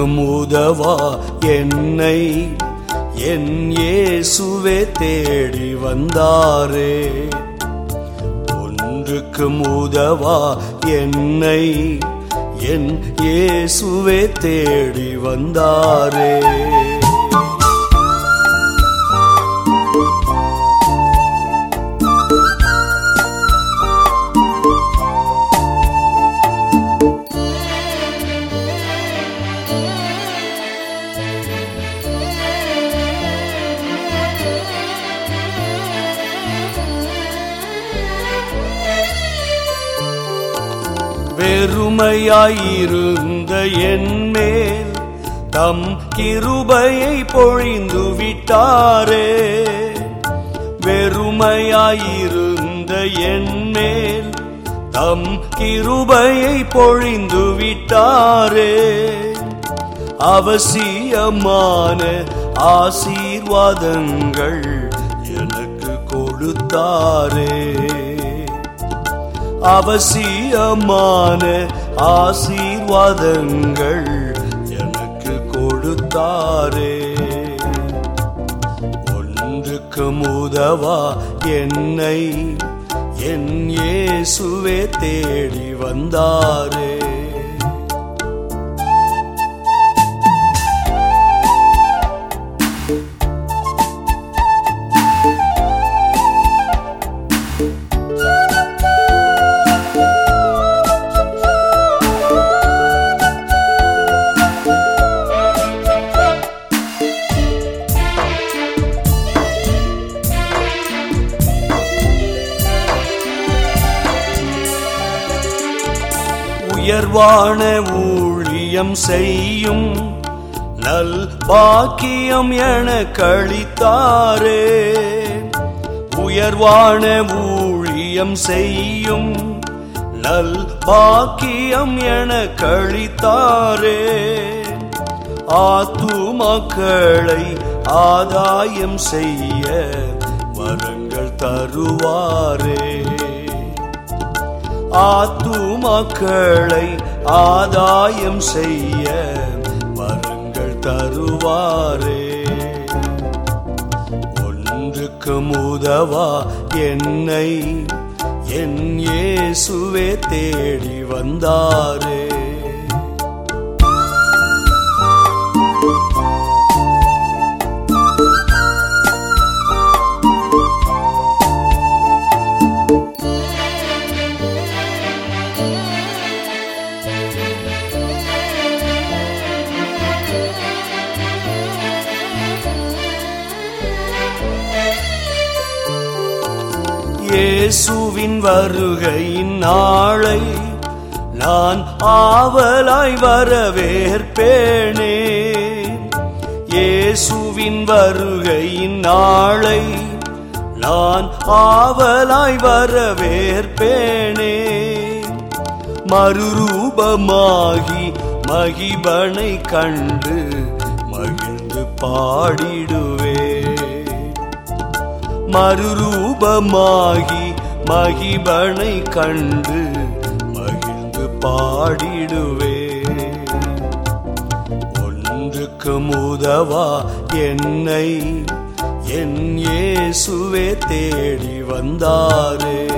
ஒன்றுக்கும் உதவா என்னை என் இயேசுவே தேடி வந்தாரே ஒன்றுக்கும் உதவா என்னை என் இயேசுவே தேடி வந்தாரே வெறுமையாயிருந்த என் மேல் தம் கிருபையை பொழிந்து விட்டாரே வெறுமையாயிருந்த என் மேல் தம் கிருபையை பொழிந்து விட்டாரே அவசியமான ஆசீர்வாதங்கள் எனக்கு கொடுத்தாரே அவசியமான ஆசீர்வாதங்கள் எனக்கு கொடுத்தாரே ஒன்றுக்கு உதவா என்னை என் இயேசுவே தேடி வந்தாரே உயர்வான ஊழியம் செய்யும் நல் பாக்கியம் என கழித்தாரே உயர்வான ஊழியம் செய்யும் நல் பாக்கியம் என கழித்தாரே ஆத்துமக்களை ஆதாயம் செய்ய வரங்கள் தருவாரே ஆத்துமக்களை ஆதாயம் செய்ய வரங்கள் தருவாரே ஒன்றுக்கு உதவா என்னை என் இயேசுவே தேடி வந்தாரே இயேசுவின் வருகையின் நாளை நான் ஆவலாய் வரவேற்பேனே இயேசுவின் வருகையின் நாளை நான் ஆவலாய் வரவேற்பேனே மறுரூபமாகி மகிபனை கண்டு மகிழ்ந்து பாடிடுவே மறுரூபமாகி மகிபனை கண்டு மகிழ்ந்து பாடிடுவே ஒன்றுக்கு உதவா என்னை என் இயேசுவே தேடி வந்தாரே